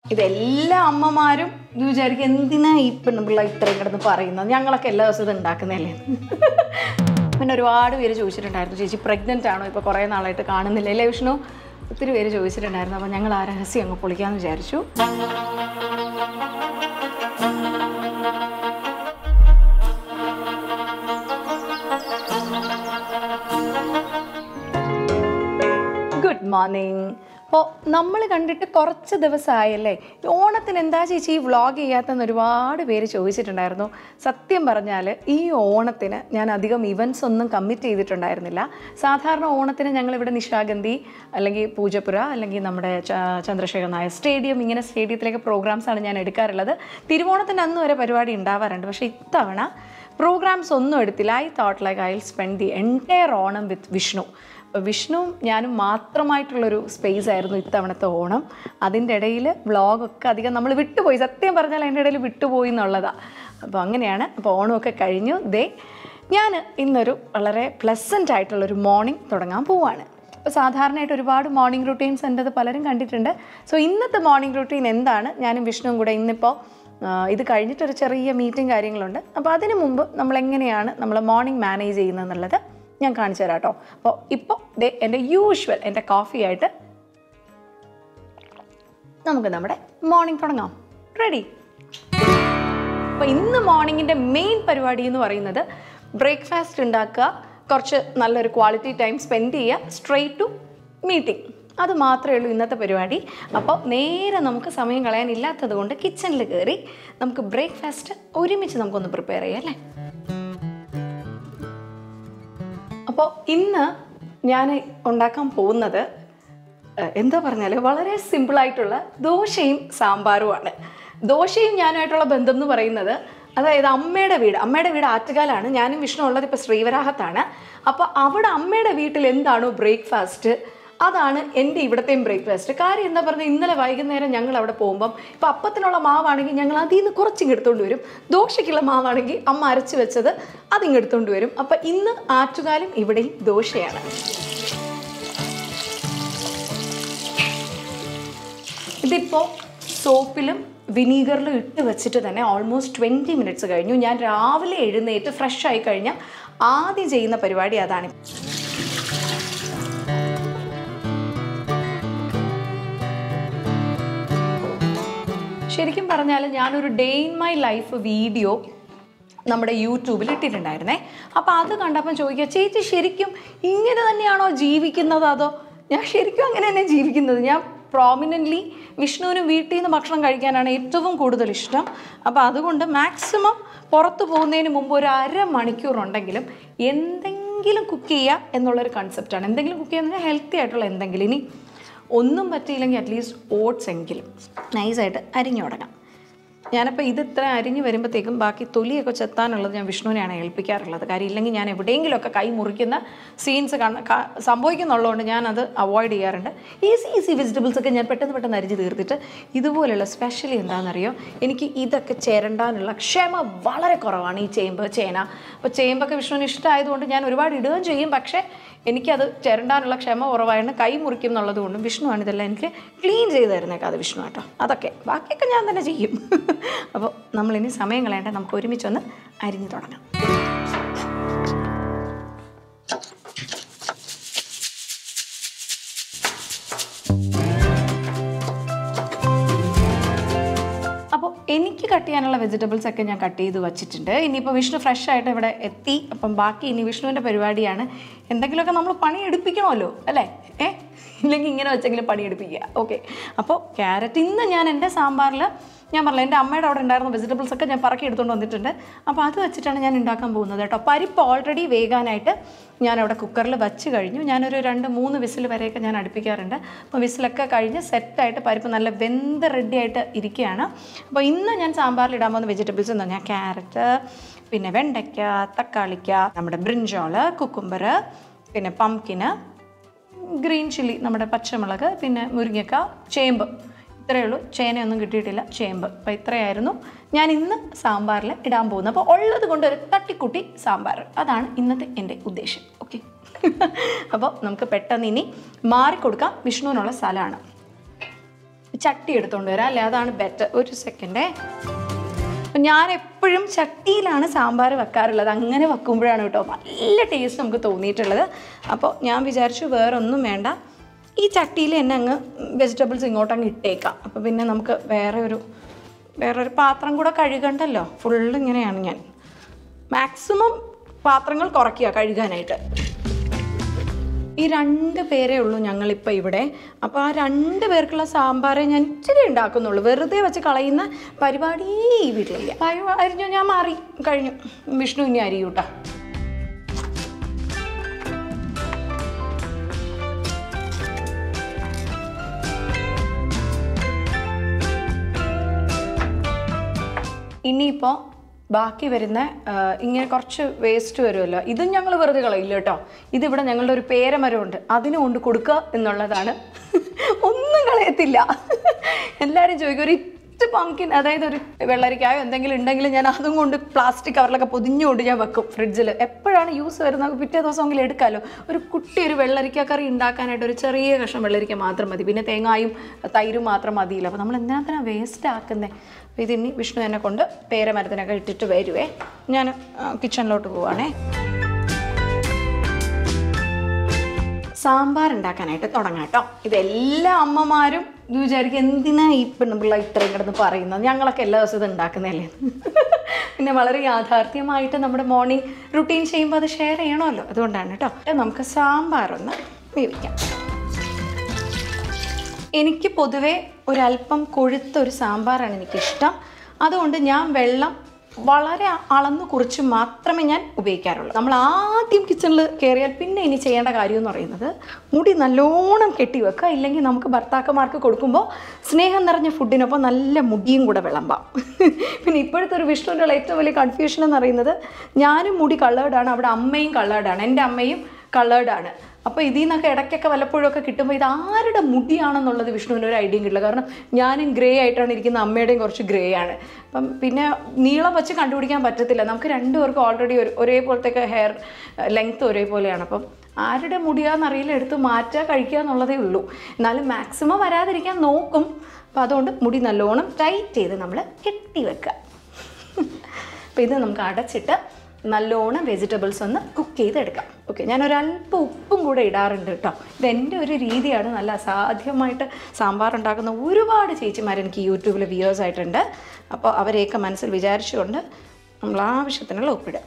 ഇതെല്ലാ അമ്മമാരും ഇത് വിചാരിക്കും എന്തിനാ ഈ പെണ്ണുപിള്ള ഇത്രയും കിടന്ന് പറയുന്നത് ഞങ്ങളൊക്കെ എല്ലാ ദിവസവും ഇത് ഉണ്ടാക്കുന്നതല്ലേ പിന്നെ ഒരുപാട് പേര് ചോദിച്ചിട്ടുണ്ടായിരുന്നു ചേച്ചി പ്രഗ്നൻ്റ് ആണോ ഇപ്പോൾ കുറേ നാളായിട്ട് കാണുന്നില്ല അല്ലേ വിഷ്ണു ഒത്തിരി പേര് ചോദിച്ചിട്ടുണ്ടായിരുന്നു അപ്പോൾ ഞങ്ങൾ ആ രഹസ്യം അങ്ങ് പൊളിക്കാമെന്ന് വിചാരിച്ചു ഗുഡ് മോർണിംഗ് അപ്പോൾ നമ്മൾ കണ്ടിട്ട് കുറച്ച് ദിവസമായല്ലേ ഓണത്തിന് എന്താ ചേച്ചി ഈ വ്ളോഗ് ചെയ്യാത്തെന്ന് ഒരുപാട് പേര് ചോദിച്ചിട്ടുണ്ടായിരുന്നു സത്യം പറഞ്ഞാൽ ഈ ഓണത്തിന് ഞാൻ അധികം ഇവൻറ്റ്സ് ഒന്നും കമ്മിറ്റ് ചെയ്തിട്ടുണ്ടായിരുന്നില്ല സാധാരണ ഓണത്തിന് ഞങ്ങളിവിടെ നിശാഗന്ധി അല്ലെങ്കിൽ പൂജപ്പുര അല്ലെങ്കിൽ നമ്മുടെ ച- ചന്ദ്രശേഖർ നായർ സ്റ്റേഡിയം ഇങ്ങനെ സ്റ്റേഡിയത്തിലേക്ക് പ്രോഗ്രാംസാണ് ഞാൻ എടുക്കാറുള്ളത് തിരുവോണത്തിൻ്റെ അന്ന് വരെ പരിപാടി ഉണ്ടാവാറുണ്ട് പക്ഷേ ഇത്തവണ പ്രോഗ്രാംസ് ഒന്നും എടുത്തില്ല I thought like I will spend the entire Onam with Vishnu അപ്പോൾ വിഷ്ണുവും ഞാനും മാത്രമായിട്ടുള്ളൊരു സ്പേസ് ആയിരുന്നു ഇത്തവണത്തെ ഓണം അതിൻ്റെ ഇടയിൽ വ്ളോഗൊക്കെ അധികം നമ്മൾ വിട്ടുപോയി സത്യം പറഞ്ഞാൽ അതിൻ്റെ ഇടയിൽ വിട്ടുപോയി എന്നുള്ളതാണ് അപ്പോൾ അങ്ങനെയാണ് അപ്പോൾ ഓണമൊക്കെ കഴിഞ്ഞു ദേ ഞാൻ ഇന്നൊരു വളരെ പ്ലസൻ്റ് ആയിട്ടുള്ളൊരു മോർണിംഗ് തുടങ്ങാൻ പോവാണ് ഇപ്പോൾ സാധാരണയായിട്ട് ഒരുപാട് മോർണിംഗ് റുട്ടീൻസ് എൻ്റെത് പലരും കണ്ടിട്ടുണ്ട് സോ ഇന്നത്തെ മോർണിംഗ് റുട്ടീൻ എന്താണ് ഞാനും വിഷ്ണുവും കൂടെ ഇന്നിപ്പോൾ ആ, ഇത് കഴിഞ്ഞിട്ടൊരു ചെറിയ മീറ്റിംഗ് കാര്യങ്ങളുണ്ട് അപ്പോൾ അതിന് മുമ്പ് നമ്മൾ എങ്ങനെയാണ് നമ്മൾ മോർണിംഗ് മാനേജ് ചെയ്യുന്നത് എന്നുള്ളത് ഞാൻ കാണിച്ചു തരാം കേട്ടോ അപ്പോൾ ഇപ്പോൾ ദേ എൻ്റെ യൂഷ്വൽ എൻ്റെ കോഫി ആയിട്ട് നമുക്ക് നമ്മുടെ മോർണിംഗ് തുടങ്ങാം റെഡി അപ്പോൾ ഇന്ന് മോർണിംഗിൻ്റെ മെയിൻ പരിപാടി എന്ന് പറയുന്നത് ബ്രേക്ക്ഫാസ്റ്റ് ഉണ്ടാക്കുക കുറച്ച് നല്ലൊരു ക്വാളിറ്റി ടൈം സ്പെൻഡ് ചെയ്യുക സ്ട്രെയിറ്റ് ടു മീറ്റിംഗ് അത് മാത്രമേ ഉള്ളൂ ഇന്നത്തെ പരിപാടി അപ്പോൾ നേരെ നമുക്ക് സമയം കളയാനില്ലാത്തത് കൊണ്ട് കിച്ചണിൽ കയറി നമുക്ക് ബ്രേക്ക്ഫാസ്റ്റ് ഒരുമിച്ച് നമുക്കൊന്ന് പ്രിപ്പയർ ചെയ്യാം അല്ലേ അപ്പോൾ ഇന്ന് ഞാൻ ഉണ്ടാക്കാൻ പോകുന്നത് ഏഹ്, എന്താ പറഞ്ഞാൽ വളരെ സിമ്പിളായിട്ടുള്ള ദോശയും സാമ്പാറുമാണ് ദോശയും ഞാനുമായിട്ടുള്ള ബന്ധം എന്ന് പറയുന്നത് അതായത് അമ്മയുടെ വീട് അമ്മയുടെ വീട് ആറ്റുകാലാണ് ഞാനും വിഷ്ണു ഉള്ളത് ഇപ്പോൾ ശ്രീവരാഹത്താണ് അപ്പോൾ അവിടെ അമ്മയുടെ വീട്ടിൽ എന്താണോ ബ്രേക്ക്ഫാസ്റ്റ് അതാണ് എൻ്റെ ഇവിടത്തെയും ബ്രേക്ക്ഫാസ്റ്റ് കാര്യം എന്താ പറഞ്ഞാൽ ഇന്നലെ വൈകുന്നേരം ഞങ്ങൾ അവിടെ പോകുമ്പം ഇപ്പോൾ അപ്പത്തിനുള്ള മാവാണെങ്കിൽ ഞങ്ങൾ അതിൽ നിന്ന് കുറച്ചിങ്ങ് എടുത്തുകൊണ്ട് വരും ദോശയ്ക്കുള്ള മാവാണെങ്കിൽ അമ്മ അരച്ച് വെച്ചത് അതിങ്ങ് എടുത്തുകൊണ്ട് വരും അപ്പം ഇന്ന് ആറ്റുകാലും ഇവിടെയും ദോശയാണ് ഇതിപ്പോൾ സോപ്പിലും വിനീഗറിലും ഇട്ട് വെച്ചിട്ട് തന്നെ ഓൾമോസ്റ്റ് ട്വൻറ്റി മിനിറ്റ്സ് കഴിഞ്ഞു ഞാൻ രാവിലെ എഴുന്നേറ്റ് ഫ്രഷ് ആയി കഴിഞ്ഞാൽ ആദ്യം ചെയ്യുന്ന പരിപാടി അതാണ് ശരിക്കും പറഞ്ഞാൽ ഞാനൊരു day in my life video നമ്മുടെ യൂട്യൂബിൽ ഇട്ടിട്ടുണ്ടായിരുന്നേ അപ്പോൾ അത് കണ്ടപ്പോൾ ചോദിക്കുക ചേച്ചി ശരിക്കും ഇങ്ങനെ തന്നെയാണോ ജീവിക്കുന്നത് അതോ ഞാൻ ശരിക്കും അങ്ങനെ തന്നെ ജീവിക്കുന്നത് ഞാൻ പ്രോമിനൻ്റ്ലി വിഷ്ണുവിനും വീട്ടിൽ നിന്ന് ഭക്ഷണം കഴിക്കാനാണ് ഏറ്റവും കൂടുതൽ ഇഷ്ടം അപ്പോൾ അതുകൊണ്ട് മാക്സിമം പുറത്ത് പോകുന്നതിന് മുമ്പ് ഒരു അരമണിക്കൂർ ഉണ്ടെങ്കിലും എന്തെങ്കിലും കുക്ക് ചെയ്യുക എന്നുള്ളൊരു കൺസെപ്റ്റാണ് എന്തെങ്കിലും കുക്ക് ചെയ്യുന്നത് ഹെൽത്തി ആയിട്ടുള്ള എന്തെങ്കിലും ഇനി ഒന്നും പറ്റിയില്ലെങ്കിൽ അറ്റ്ലീസ്റ്റ് ഓട്സ് എങ്കിലും നൈസായിട്ട് അരിഞ്ഞു തുടങ്ങാം ഞാനപ്പോൾ ഇത് ഇത്ര അരിഞ്ഞ് വരുമ്പോഴത്തേക്കും ബാക്കി തൊലിയൊക്കെ ചെത്താനുള്ളത് ഞാൻ വിഷ്ണുവിനെയാണ് ഏൽപ്പിക്കാറുള്ളത് കാര്യം ഇല്ലെങ്കിൽ ഞാൻ എവിടെയെങ്കിലുമൊക്കെ കൈ മുറിക്കുന്ന സീൻസ് കാണ ക- സംഭവിക്കുന്നുള്ളതുകൊണ്ട് ഞാനത് അവോയ്ഡ് ചെയ്യാറുണ്ട് ഈസി ഈസി വെജിറ്റബിൾസ് ഒക്കെ ഞാൻ പെട്ടെന്ന് പെട്ടെന്ന് അരിഞ്ഞ് തീർത്തിട്ട് ഇതുപോലെയുള്ള സ്പെഷ്യലി എന്താണെന്നറിയോ എനിക്ക് ഇതൊക്കെ ചേരണ്ടാനുള്ള ക്ഷമ വളരെ കുറവാണ് ഈ ചേമ്പ് ചേന അപ്പോൾ ചേമ്പൊക്കെ വിഷ്ണുവിന് ഇഷ്ടമായതുകൊണ്ട് ഞാൻ ഒരുപാട് ഇടുകയും ചെയ്യും പക്ഷേ എനിക്കത് ചിരണ്ടാനുള്ള ക്ഷമ കുറവായിരുന്നു കൈ മുറിക്കും എന്നുള്ളത് കൊണ്ടും വിഷ്ണുവാണ് ഇതെല്ലാം എനിക്ക് ക്ലീൻ ചെയ്ത് തരുന്നേക്കാം അത് വിഷ്ണു കേട്ടോ അതൊക്കെ ബാക്കിയൊക്കെ ഞാൻ തന്നെ ചെയ്യും അപ്പോൾ നമ്മളിനി സമയം കളയേണ്ട നമുക്ക് ഒരുമിച്ചൊന്ന് അരിഞ്ഞു തുടങ്ങാം അപ്പോൾ എനിക്ക് കട്ട് ചെയ്യാനുള്ള വെജിറ്റബിൾസ് ഒക്കെ ഞാൻ കട്ട് ചെയ്ത് വെച്ചിട്ടുണ്ട് ഇനിയിപ്പോൾ വിഷ്ണു ഫ്രഷ് ആയിട്ട് ഇവിടെ എത്തി അപ്പം ബാക്കി ഇനി വിഷ്ണുവിൻ്റെ പരിപാടിയാണ് എന്തെങ്കിലുമൊക്കെ നമ്മൾ പണി എടുപ്പിക്കണമല്ലോ അല്ലേ ഏ ഇല്ലെങ്കിൽ ഇങ്ങനെ വെച്ചെങ്കിലും പണി എടുപ്പിക്കുക ഓക്കെ അപ്പോൾ ക്യാരറ്റ് ഇന്ന് ഞാൻ എൻ്റെ സാമ്പാറിൽ ഞാൻ പറഞ്ഞില്ല എൻ്റെ അമ്മയുടെ അവിടെ ഉണ്ടായിരുന്ന വെജിറ്റബിൾസ് ഒക്കെ ഞാൻ പറക്കി എടുത്തുകൊണ്ട് വന്നിട്ടുണ്ട് അപ്പോൾ അത് വെച്ചിട്ടാണ് ഞാൻ ഉണ്ടാക്കാൻ പോകുന്നത് കേട്ടോ പരിപ്പ് ഓൾറെഡി വേകാനായിട്ട് ഞാൻ അവിടെ കുക്കറിൽ വെച്ച് കഴിഞ്ഞു ഞാനൊരു രണ്ട് മൂന്ന് വിസിൽ വരെയൊക്കെ ഞാൻ അടുപ്പിക്കാറുണ്ട് അപ്പോൾ വിസിലൊക്കെ കഴിഞ്ഞ് സെറ്റായിട്ട് പരിപ്പ് നല്ല വെന്ത് റെഡി ആയിട്ട് ഇരിക്കുകയാണ് അപ്പോൾ ഇന്ന് ഞാൻ സാമ്പാറിൽ ഇടാൻ പോകുന്ന വെജിറ്റബിൾസ് എന്ന് പറഞ്ഞാൽ ക്യാരറ്റ് പിന്നെ വെണ്ടയ്ക്ക തക്കാളിക്ക നമ്മുടെ ബ്രിഞ്ചോള് കുക്കുംബർ പിന്നെ പംകിന് ഗ്രീൻ ചില്ലി നമ്മുടെ പച്ചമുളക് പിന്നെ മുരിങ്ങക്ക ചേമ്പ് ഇത്രയേ ഉള്ളൂ ചേനയൊന്നും കിട്ടിയിട്ടില്ല ചേമ്പ് അപ്പോൾ ഇത്രയായിരുന്നു ഞാൻ ഇന്ന് സാമ്പാറിൽ ഇടാൻ പോകുന്നത് അപ്പോൾ ഉള്ളത് കൊണ്ട് ഒരു തട്ടിക്കുട്ടി സാമ്പാർ അതാണ് ഇന്നത്തെ എൻ്റെ ഉദ്ദേശം ഓക്കെ അപ്പോൾ നമുക്ക് പെട്ടെന്ന് ഇനി മാറിക്കൊടുക്കാം വിഷ്ണുവിനുള്ള സ്ഥലമാണ് ചട്ടി എടുത്തുകൊണ്ട് വരാം അല്ലേ അതാണ് ബെറ്റർ ഒരു സെക്കൻഡേ അപ്പം ഞാൻ എപ്പോഴും ചട്ടിയിലാണ് സാമ്പാർ വെക്കാറുള്ളത് അങ്ങനെ വെക്കുമ്പോഴാണ് കേട്ടോ നല്ല ടേസ്റ്റ് നമുക്ക് തോന്നിയിട്ടുള്ളത് അപ്പോൾ ഞാൻ വിചാരിച്ചു വേറെ ഒന്നും വേണ്ട ഈ ചട്ടിയിൽ തന്നെ അങ്ങ് വെജിറ്റബിൾസ് ഇങ്ങോട്ട് അങ്ങ് ഇട്ടേക്കാം അപ്പോൾ പിന്നെ നമുക്ക് വേറെ ഒരു വേറൊരു പാത്രം കൂടെ കഴുകണ്ടല്ലോ ഫുള്ള് ഇങ്ങനെയാണ് ഞാൻ മാക്സിമം പാത്രങ്ങൾ കുറയ്ക്കുക കഴുകാനായിട്ട് ഈ രണ്ട് പേരേ ഉള്ളൂ ഞങ്ങളിപ്പോൾ ഇവിടെ അപ്പോൾ ആ രണ്ട് പേർക്കുള്ള സാമ്പാറേ ഞാൻ ഇച്ചിരി ഉണ്ടാക്കുന്നുള്ളൂ വെറുതെ വെച്ച് കളയുന്ന പരിപാടി ഈ വീട്ടിലില്ല അയ്യോ അരിഞ്ഞു ഞാൻ മാറി കഴിഞ്ഞു വിഷ്ണു ഇനി അരിയൂട്ടാ ഇനിയിപ്പോൾ ബാക്കി വരുന്ന ആ, ഇങ്ങനെ കുറച്ച് വേസ്റ്റ് വരുമല്ലോ ഇതും ഞങ്ങൾ വെറുതെ കളയില്ല കേട്ടോ ഇതിവിടെ ഞങ്ങളുടെ ഒരു പേരമരമുണ്ട് അതിന് കൊണ്ട് കൊടുക്കുക എന്നുള്ളതാണ് ഒന്നും കളയത്തില്ല എല്ലാവരും ചോദിക്കും ഒരു ഇറ്റ് പംകിൻ അതായത് ഒരു വെള്ളരിക്കായോ എന്തെങ്കിലും ഉണ്ടെങ്കിൽ ഞാൻ അതും കൊണ്ട് പ്ലാസ്റ്റിക് കവറിലൊക്കെ പൊതിഞ്ഞുകൊണ്ട് ഞാൻ വെക്കും ഫ്രിഡ്ജിൽ എപ്പോഴാണ് യൂസ് വരുന്നത് പിറ്റേ ദിവസമെങ്കിലും എടുക്കാമല്ലോ ഒരു കുട്ടി ഒരു വെള്ളരിക്ക കറി ഉണ്ടാക്കാനായിട്ട് ഒരു ചെറിയ കഷ്ണം വെള്ളരിക്ക മാത്രം മതി പിന്നെ തേങ്ങായും തൈരും മാത്രം മതിയില്ല അപ്പോൾ നമ്മൾ എന്തിനാ വേസ്റ്റ് ആക്കുന്നത് അപ്പോൾ ഇതിനി വിഷ്ണു എന്നെ കൊണ്ട് പേരമരത്തിനൊക്കെ ഇട്ടിട്ട് വരുവേ ഞാൻ കിച്ചണിലോട്ട് പോവാണേ സാമ്പാർ ഉണ്ടാക്കാനായിട്ട് തുടങ്ങാം കേട്ടോ ഇതെല്ലാ അമ്മമാരും ഇത് വിചാരിക്കും എന്തിനാ ഈ പെണ്ണുപിള്ള ഇത്രയും കിടന്ന് പറയുന്നത് ഞങ്ങളൊക്കെ എല്ലാ ദിവസവും ഇത് ഉണ്ടാക്കുന്നതല്ലേ പിന്നെ വളരെ യാഥാർത്ഥ്യമായിട്ട് നമ്മുടെ മോർണിംഗ് റുട്ടീൻ ചെയ്യുമ്പോൾ അത് ഷെയർ ചെയ്യണമല്ലോ അതുകൊണ്ടാണ് കേട്ടോ നമുക്ക് സാമ്പാർ ഒന്ന് വേവിക്കാം എനിക്ക് പൊതുവേ ഒരല്പം കൊഴുത്ത ഒരു സാമ്പാറാണ് എനിക്കിഷ്ടം അതുകൊണ്ട് ഞാൻ വെള്ളം വളരെ അളന്നു കുറിച്ച് മാത്രമേ ഞാൻ ഉപയോഗിക്കാറുള്ളൂ നമ്മൾ ആദ്യം കിച്ചണിൽ കയറിയാൽ പിന്നെ ഇനി ചെയ്യേണ്ട കാര്യം എന്ന് പറയുന്നത് മുടി നല്ലോണം കെട്ടി വെക്കുക ഇല്ലെങ്കിൽ നമുക്ക് ഭർത്താക്കന്മാർക്ക് കൊടുക്കുമ്പോൾ സ്നേഹം നിറഞ്ഞ ഫുഡിനൊപ്പം നല്ല മുടിയും കൂടെ വിളമ്പാം പിന്നെ ഇപ്പോഴത്തെ ഒരു വിഷ്ണുവിൻ്റെ ഏറ്റവും വലിയ കൺഫ്യൂഷൻ എന്ന് പറയുന്നത് ഞാനും മുടി കളേർഡാണ് അവിടെ അമ്മയും കളേർഡാണ് എൻ്റെ അമ്മയും കളേർഡാണ് അപ്പോൾ ഇതിൽ നിന്നൊക്കെ ഇടയ്ക്കൊക്കെ വല്ലപ്പോഴൊക്കെ കിട്ടുമ്പോൾ ഇത് ആരുടെ മുടിയാണെന്നുള്ളത് വിഷ്ണുവിന് ഒരു ഐഡിയയും കിട്ടില്ല കാരണം ഞാനും ഗ്രേ ആയിട്ടാണ് ഇരിക്കുന്ന അമ്മയുടെയും കുറച്ച് ഗ്രേ ആണ് അപ്പം പിന്നെ നീളം വെച്ച് കണ്ടുപിടിക്കാൻ പറ്റത്തില്ല നമുക്ക് രണ്ടുപേർക്കും ഓൾറെഡി ഒരു ഒരേപോലത്തെ ഹെയർ ലെങ്ത്ത് ഒരേപോലെയാണ് അപ്പം ആരുടെ മുടിയാണെന്നറിയില്ല എടുത്ത് മാറ്റുക കഴിക്കുക എന്നുള്ളതേ ഉള്ളൂ എന്നാലും മാക്സിമം വരാതിരിക്കാൻ നോക്കും അപ്പോൾ അതുകൊണ്ട് മുടി നല്ലോണം ടൈറ്റ് ചെയ്ത് നമ്മൾ കെട്ടി വെക്കുക അപ്പോൾ ഇത് നമുക്ക് അടച്ചിട്ട് നല്ലോണം വെജിറ്റബിൾസ് ഒന്ന് കുക്ക് ചെയ്തെടുക്കാം ഓക്കെ ഞാൻ ഒരല്പം ഉപ്പും കൂടെ ഇടാറുണ്ട് കേട്ടോ ഇതെൻ്റെ ഒരു രീതിയാണ് നല്ല അസാധ്യമായിട്ട് സാമ്പാർ ഉണ്ടാക്കുന്ന ഒരുപാട് ചേച്ചിമാർ എനിക്ക് യൂട്യൂബിൽ വ്യൂവേഴ്സ് ആയിട്ടുണ്ട് അപ്പോൾ അവരെയൊക്കെ മനസ്സിൽ വിചാരിച്ചുകൊണ്ട് നമ്മൾ ആവശ്യത്തിനുള്ള ഉപ്പിടുക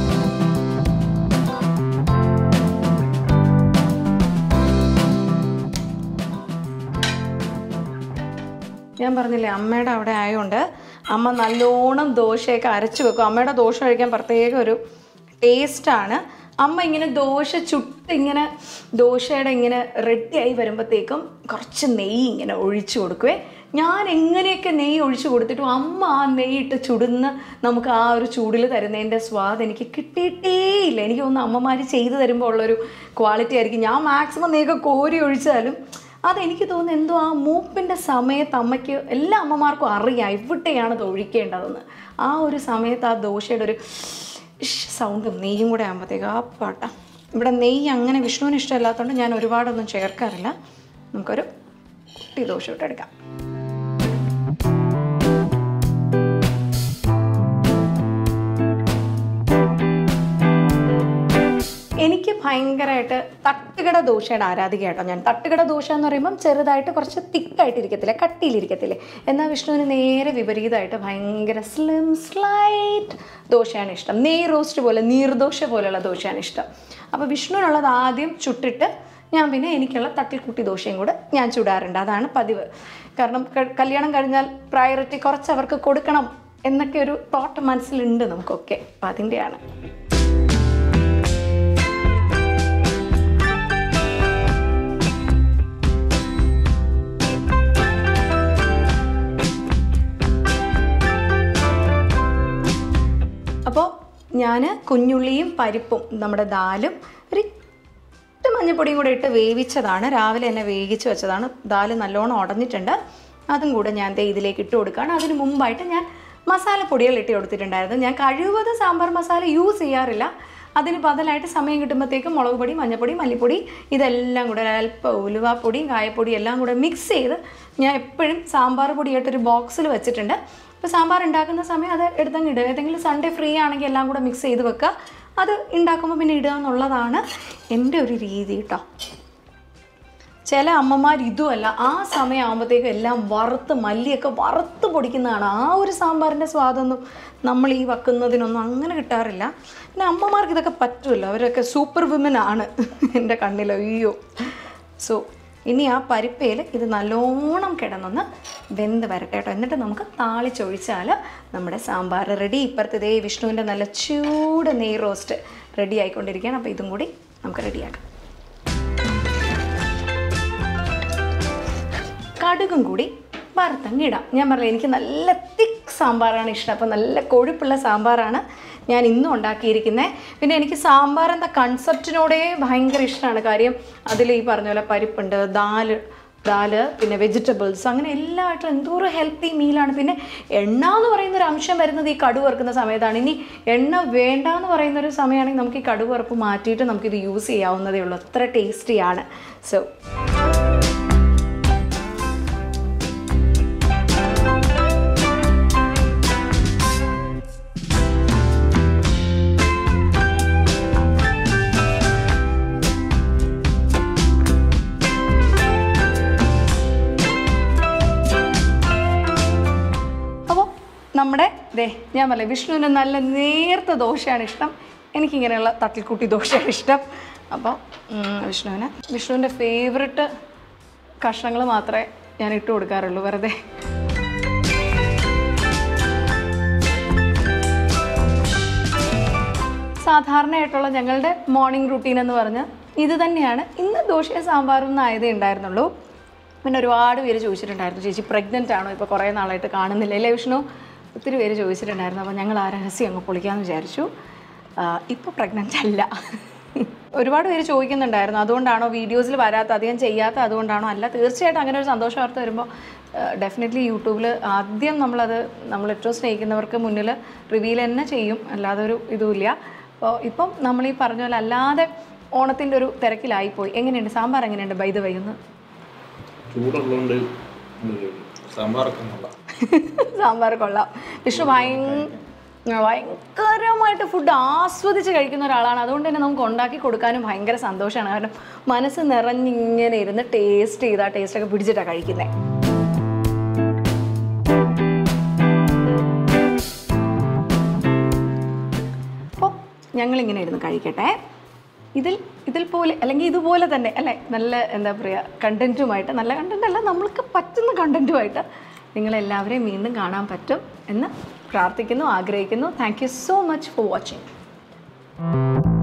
ഞാൻ പറഞ്ഞില്ലേ അമ്മയുടെ അവിടെ ആയതുകൊണ്ട് അമ്മ നല്ലോണം ദോശയൊക്കെ അരച്ച് വെക്കും അമ്മയുടെ ദോശ കഴിക്കാൻ പ്രത്യേക ഒരു ടേസ്റ്റാണ് അമ്മ ഇങ്ങനെ ദോശ ചുട്ട് ഇങ്ങനെ ദോശയുടെ ഇങ്ങനെ റെഡിയായി വരുമ്പോഴത്തേക്കും കുറച്ച് നെയ്യ് ഇങ്ങനെ ഒഴിച്ചു കൊടുക്കുവേ ഞാൻ എങ്ങനെയൊക്കെ നെയ്യ് ഒഴിച്ചു കൊടുത്തിട്ടും അമ്മ ആ നെയ്യിട്ട് ചുടുന്ന നമുക്ക് ആ ഒരു ചൂടിൽ തരുന്നതിൻ്റെ സ്വാദ് എനിക്ക് കിട്ടിയിട്ടേ ഇല്ല എനിക്ക് തോന്നുന്നു അമ്മമാർ ചെയ്തു തരുമ്പോൾ ഉള്ളൊരു ക്വാളിറ്റി ആയിരിക്കും ഞാൻ മാക്സിമം നെയ്യൊക്കെ കോരി ഒഴിച്ചാലും അതെനിക്ക് തോന്നുന്നു എന്തോ ആ മൂപ്പിൻ്റെ സമയത്ത് അമ്മയ്ക്ക് എല്ലാ അമ്മമാർക്കും അറിയാം എവിടെയാണ് ഇത് ഒഴിക്കേണ്ടതെന്ന് ആ ഒരു സമയത്ത് ആ ദോശയുടെ ഒരു സൗണ്ടും നെയ്യും കൂടെ ആകുമ്പോഴത്തേക്ക് ആ പാട്ട ഇവിടെ നെയ്യ് അങ്ങനെ വിഷ്ണുവിന് ഇഷ്ടമല്ലാത്തതുകൊണ്ട് ഞാൻ ഒരുപാടൊന്നും ചേർക്കാറില്ല നമുക്കൊരു കുട്ടി ദോശ ഇട്ടെടുക്കാം എനിക്ക് ഭയങ്കരമായിട്ട് തട്ടുകട ദോശയുടെ ആരാധിക കേട്ടോ ഞാൻ തട്ടുകട ദോശ എന്ന് പറയുമ്പം ചെറുതായിട്ട് കുറച്ച് തിക്കായിട്ടിരിക്കത്തില്ലേ കട്ടിയിലിരിക്കത്തില്ലേ എന്നാൽ വിഷ്ണുവിന് നേരെ വിപരീതമായിട്ട് ഭയങ്കര സ്ലിം സ്ലൈറ്റ് ദോശയാണ് ഇഷ്ടം നെയ് റോസ്റ്റ് പോലെ നീർദോശ പോലെയുള്ള ദോശയാണ് ഇഷ്ടം അപ്പോൾ വിഷ്ണുവിനുള്ളത് ആദ്യം ചുട്ടിട്ട് ഞാൻ പിന്നെ എനിക്കുള്ള തട്ടിൽക്കുട്ടി ദോശയും കൂടെ ഞാൻ ചുടാറുണ്ട് അതാണ് പതിവ് കാരണം ക- കല്യാണം കഴിഞ്ഞാൽ പ്രയോറിറ്റി കുറച്ച് അവർക്ക് കൊടുക്കണം എന്നൊക്കെ ഒരു തോട്ട് മനസ്സിലുണ്ട് നമുക്കൊക്കെ അപ്പം അതിൻ്റെയാണ് അപ്പോൾ ഞാൻ കുഞ്ഞുള്ളിയും പരിപ്പും നമ്മുടെ ദാലും ഒരു ഇട്ട് മഞ്ഞപ്പൊടിയും കൂടെ ഇട്ട് വേവിച്ചതാണ് രാവിലെ തന്നെ വേവിച്ച് വെച്ചതാണ് ദാല് നല്ലോണം ഉടഞ്ഞിട്ടുണ്ട് അതും കൂടെ ഞാൻ ദേ ഇതിലേക്ക് ഇട്ട് കൊടുക്കുകയാണ് അതിന് മുമ്പായിട്ട് ഞാൻ മസാലപ്പൊടികൾ ഇട്ട് കൊടുത്തിട്ടുണ്ടായിരുന്നു ഞാൻ കഴിവതും സാമ്പാർ മസാല യൂസ് ചെയ്യാറില്ല അതിന് ബദലായിട്ട് സമയം കിട്ടുമ്പോഴത്തേക്കും മുളക് പൊടി മഞ്ഞൾപ്പൊടി മല്ലിപ്പൊടി ഇതെല്ലാം കൂടെ അല്പം ഉലുവാപ്പൊടിയും കായപ്പൊടിയും എല്ലാം കൂടെ മിക്സ് ചെയ്ത് ഞാൻ എപ്പോഴും സാമ്പാർ പൊടിയായിട്ടൊരു ബോക്സിൽ വെച്ചിട്ടുണ്ട് അപ്പോൾ സാമ്പാർ ഉണ്ടാക്കുന്ന സമയം അത് എടുത്തങ്ങ് ഇടുക ഏതെങ്കിലും സൺഡേ ഫ്രീ ആണെങ്കിൽ എല്ലാം കൂടെ മിക്സ് ചെയ്ത് വെക്കുക അത് ഉണ്ടാക്കുമ്പോൾ പിന്നെ ഇടുക എന്നുള്ളതാണ് എൻ്റെ ഒരു രീതി കേട്ടോ ചില അമ്മമാർ ഇതുമല്ല ആ സമയമാകുമ്പോഴത്തേക്കും എല്ലാം വറുത്ത് മല്ലിയൊക്കെ വറുത്ത് പൊടിക്കുന്നതാണ് ആ ഒരു സാമ്പാറിൻ്റെ സ്വാദൊന്നും നമ്മൾ ഈ വെക്കുന്നതിനൊന്നും അങ്ങനെ കിട്ടാറില്ല പിന്നെ അമ്മമാർക്ക് ഇതൊക്കെ പറ്റുമല്ലോ അവരൊക്കെ സൂപ്പർ വിമൻ ആണ് എൻ്റെ കണ്ണിൽ അയ്യോ സോ ഇനി ആ പരിപ്പയിൽ ഇത് നല്ലോണം കിടന്നൊന്ന് വെന്ത് വരട്ടെ കേട്ടോ എന്നിട്ട് നമുക്ക് താളിച്ചൊഴിച്ചാൽ നമ്മുടെ സാമ്പാർ റെഡി ഇപ്പുറത്തെ ദേ വിഷ്ണുവിൻ്റെ നല്ല ചൂട് നെയ് റോസ്റ്റ് റെഡി ആയിക്കൊണ്ടിരിക്കുകയാണ് അപ്പോൾ ഇതും കൂടി നമുക്ക് റെഡിയാക്കാം കടുകും കൂടി വറുത്തങ്ങിടാം ഞാൻ പറഞ്ഞില്ല എനിക്ക് നല്ല തിക്ക് സാമ്പാറാണ് ഇഷ്ടം അപ്പോൾ നല്ല കൊഴുപ്പുള്ള സാമ്പാറാണ് ഞാൻ ഇന്നും ഉണ്ടാക്കിയിരിക്കുന്നത് പിന്നെ എനിക്ക് സാമ്പാർ എന്ന കൺസെപ്റ്റിനോടേ ഭയങ്കര ഇഷ്ടമാണ് കാര്യം അതിൽ ഈ പറഞ്ഞ പോലെ പരിപ്പുണ്ട് ദാല് ദാല് പിന്നെ വെജിറ്റബിൾസ് അങ്ങനെ എല്ലായിട്ടും എന്തോരം ഹെൽത്തി മീലാണ് പിന്നെ എണ്ണ എന്ന് പറയുന്ന ഒരു അംശം വരുന്നത് ഈ കടുക് വറുക്കുന്ന സമയത്താണ് ഇനി എണ്ണ വേണ്ട എന്ന് പറയുന്ന ഒരു സമയമാണെങ്കിൽ നമുക്ക് ഈ കടുക് വറുപ്പ് മാറ്റിയിട്ട് നമുക്കിത് യൂസ് ചെയ്യാവുന്നതേ ഉള്ളൂ അത്ര ടേസ്റ്റിയാണ് സോ അപ്പോൾ നമ്മുടെ ദേ ഞാൻ പറയാം വിഷ്ണുവിന് നല്ല നേർത്ത ദോശയാണ് ഇഷ്ടം എനിക്കിങ്ങനെയുള്ള തട്ടിൽക്കുട്ടി ദോശയാണ് ഇഷ്ടം അപ്പോൾ ഉം, വിഷ്ണുവിന് വിഷ്ണുവിൻ്റെ ഫേവററ്റ് കഷ്ണങ്ങൾ മാത്രമേ ഞാൻ ഇട്ട് കൊടുക്കാറുള്ളൂ വെറുതെ സാധാരണയായിട്ടുള്ള ഞങ്ങളുടെ മോർണിംഗ് റുട്ടീൻ എന്ന് പറഞ്ഞാൽ ഇത് തന്നെയാണ് ഇന്ന് ദോശയും സാമ്പാറും എന്നായതേ ഉണ്ടായിരുന്നുള്ളൂ പിന്നെ ഒരുപാട് പേര് ചോദിച്ചിട്ടുണ്ടായിരുന്നു ചേച്ചി പ്രഗ്നൻ്റ് ആണോ ഇപ്പോൾ കുറേ നാളായിട്ട് കാണുന്നില്ല അല്ലേ വിഷ്ണു ഒത്തിരി പേര് ചോദിച്ചിട്ടുണ്ടായിരുന്നു അപ്പോൾ ഞങ്ങൾ ആ രഹസ്യം അങ്ങ് പൊളിക്കാമെന്ന് വിചാരിച്ചു ഇപ്പോൾ പ്രഗ്നൻ്റ് അല്ല ഒരുപാട് പേര് ചോദിക്കുന്നുണ്ടായിരുന്നു അതുകൊണ്ടാണോ വീഡിയോസിൽ വരാത്ത അധികം ചെയ്യാത്ത അതുകൊണ്ടാണോ അല്ല തീർച്ചയായിട്ടും അങ്ങനെ ഒരു സന്തോഷ വാർത്ത വരുമ്പോൾ ഡെഫിനറ്റ്ലി യൂട്യൂബിൽ ആദ്യം നമ്മളത് നമ്മൾ ഏറ്റവും സ്നേഹിക്കുന്നവർക്ക് മുന്നിൽ റിവീൽ തന്നെ ചെയ്യും അല്ലാതെ ഒരു ഇതുമില്ല അപ്പോൾ ഇപ്പം നമ്മൾ ഈ പറഞ്ഞ പോലെ അല്ലാതെ ഓണത്തിൻ്റെ ഒരു തിരക്കിലായിപ്പോയി എങ്ങനെയുണ്ട് സാമ്പാർ എങ്ങനെയുണ്ട് ബൈ ദ വൈ ഒന്ന് ചൂടുള്ളതുകൊണ്ട് സാമ്പാറൊക്കെ നല്ല സാമ്പാർ കൊള്ളാം വിഷ്ണു ഭയങ്കര ഭയങ്കരമായിട്ട് ഫുഡ് ആസ്വദിച്ച് കഴിക്കുന്ന ഒരാളാണ് അതുകൊണ്ട് തന്നെ നമുക്ക് ഉണ്ടാക്കി കൊടുക്കാനും ഭയങ്കര സന്തോഷമാണ് കാരണം മനസ്സ് നിറഞ്ഞിങ്ങനെ ഇരുന്ന് ടേസ്റ്റ് ചെയ്ത് ആ ടേസ്റ്റൊക്കെ പിടിച്ചിട്ടാണ് കഴിക്കുന്നത് അപ്പോൾ ഞങ്ങളിങ്ങനെ ഇരുന്ന് കഴിക്കട്ടെ ഇതിൽ ഇതിൽ പോലെ അല്ലെങ്കിൽ ഇതുപോലെ തന്നെ അല്ലേ നല്ല എന്താ പറയുക കണ്ടൻറ്റുമായിട്ട് നല്ല കണ്ടൻ്റ് അല്ല നമ്മൾക്ക് പറ്റുന്ന കണ്ടൻറ്റുമായിട്ട് നിങ്ങളെല്ലാവരെയും വീണ്ടും കാണാൻ പറ്റും എന്ന് പ്രാർത്ഥിക്കുന്നു ആഗ്രഹിക്കുന്നു thank you so much for watching